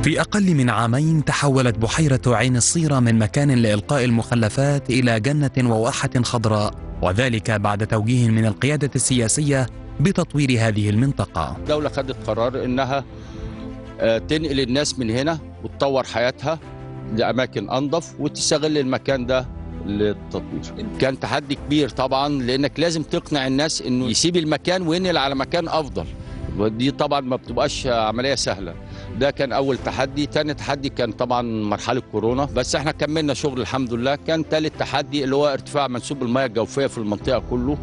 في أقل من عامين تحولت بحيرة عين الصيرة من مكان لإلقاء المخلفات إلى جنة وواحة خضراء وذلك بعد توجيه من القيادة السياسية بتطوير هذه المنطقة الدولة خدت قرار إنها آه، تنقل الناس من هنا وتطور حياتها لأماكن أنظف وتستغل المكان ده للتطوير كان تحدي كبير طبعا لأنك لازم تقنع الناس إنه يسيب المكان وينقل على مكان أفضل ودي طبعا ما بتبقاش عملية سهلة ده كان أول تحدي تاني تحدي كان طبعا مرحلة كورونا بس احنا كملنا شغل الحمد لله كان تالت تحدي اللي هو ارتفاع منسوب المياه الجوفية في المنطقة كله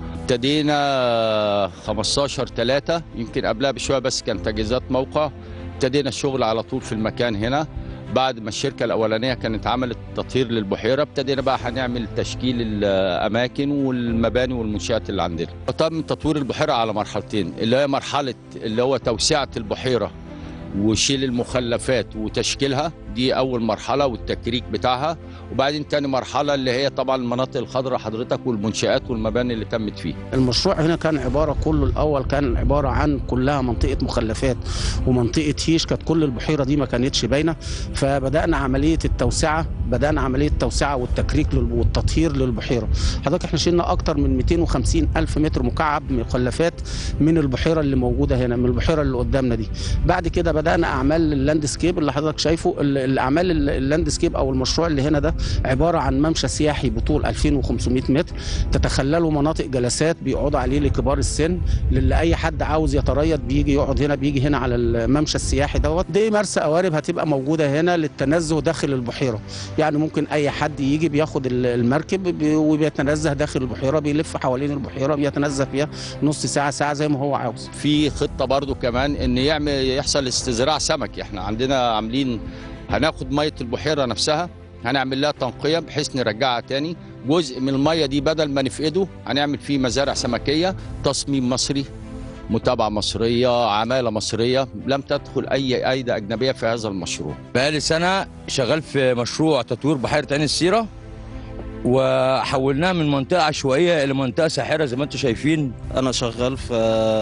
ابتدينا 15 3 يمكن قبلها بشوية بس كان تجهيزات موقع ابتدينا الشغل على طول في المكان هنا بعد ما الشركة الأولانية كانت عملت تطهير للبحيرة ابتدينا بقى هنعمل تشكيل الأماكن والمباني والمنشآت اللي عندنا تم تطوير البحيرة على مرحلتين اللي هي مرحلة اللي هو توسعة البحيرة وشيل المخلفات وتشكيلها دي اول مرحله والتكريك بتاعها وبعدين تاني مرحله اللي هي طبعا المناطق الخضراء حضرتك والمنشات والمباني اللي تمت فيه المشروع هنا كان عباره كله الاول كان عباره عن كلها منطقه مخلفات ومنطقه هيش كانت كل البحيره دي ما كانتش باينه فبدانا عمليه التوسعه بدانا عمليه التوسعه والتكريك لل- والتطهير للبحيره حضرتك احنا شلنا اكتر من 250 الف متر مكعب مخلفات من البحيره اللي موجوده هنا من البحيره اللي قدامنا دي بعد كده بدانا اعمال اللاندسكيب اللي حضرتك شايفه ال- الاعمال ال- اللاندسكيب او المشروع اللي هنا ده عباره عن ممشى سياحي بطول 2500 متر تتخلله مناطق جلسات بيقعدوا عليه لكبار السن للي اي حد عاوز يتريض بيجي يقعد هنا بيجي هنا على الممشى السياحي دوت دي مرسى قوارب هتبقى موجوده هنا للتنزه داخل البحيره يعني ممكن اي حد يجي بياخد ال- المركب بي- وبيتنزه داخل البحيره بيلف حوالين البحيره بيتنزه فيها نص ساعه ساعه زي ما هو عاوز في خطه برضو كمان ان يعمل يحصل استزراع سمك احنا عندنا عاملين هناخد ميه البحيره نفسها هنعمل لها تنقيه بحيث نرجعها تاني جزء من الميه دي بدل ما نفقده هنعمل فيه مزارع سمكيه تصميم مصري متابعه مصريه عماله مصريه لم تدخل اي ايدي اجنبيه في هذا المشروع بقالي سنة شغال في مشروع تطوير بحيرة عين السيرة وحولناها من منطقة عشوائية إلى منطقة ساحرة زي ما انتم شايفين انا شغال في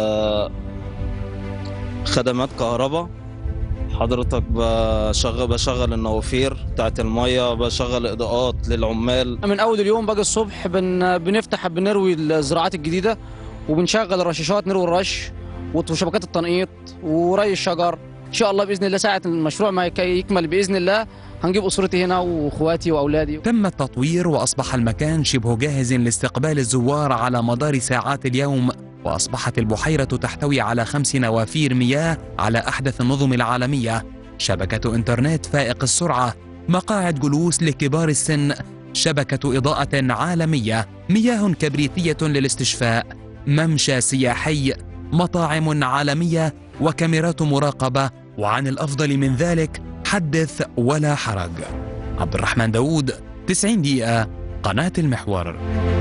خدمات كهرباء حضرتك بشغل بشغل النوافير بتاعت الميه بشغل اضاءات للعمال من اول اليوم باجي الصبح بن بنفتح بنروي الزراعات الجديده وبنشغل الرشاشات نروي الرش وشبكات التنقيط وري الشجر ان شاء الله باذن الله ساعه المشروع ما يك- يكمل باذن الله هنجيب اسرتي هنا واخواتي واولادي تم التطوير وأصبح المكان شبه جاهز لاستقبال الزوار على مدار ساعات اليوم وأصبحت البحيرة تحتوي على خمس نوافير مياه على أحدث النظم العالمية شبكة إنترنت فائق السرعة مقاعد جلوس لكبار السن شبكة إضاءة عالمية مياه كبريتية للاستشفاء ممشى سياحي مطاعم عالمية وكاميرات مراقبة وعن الأفضل من ذلك حدث ولا حرج عبد الرحمن داود 90 دقيقة قناة المحور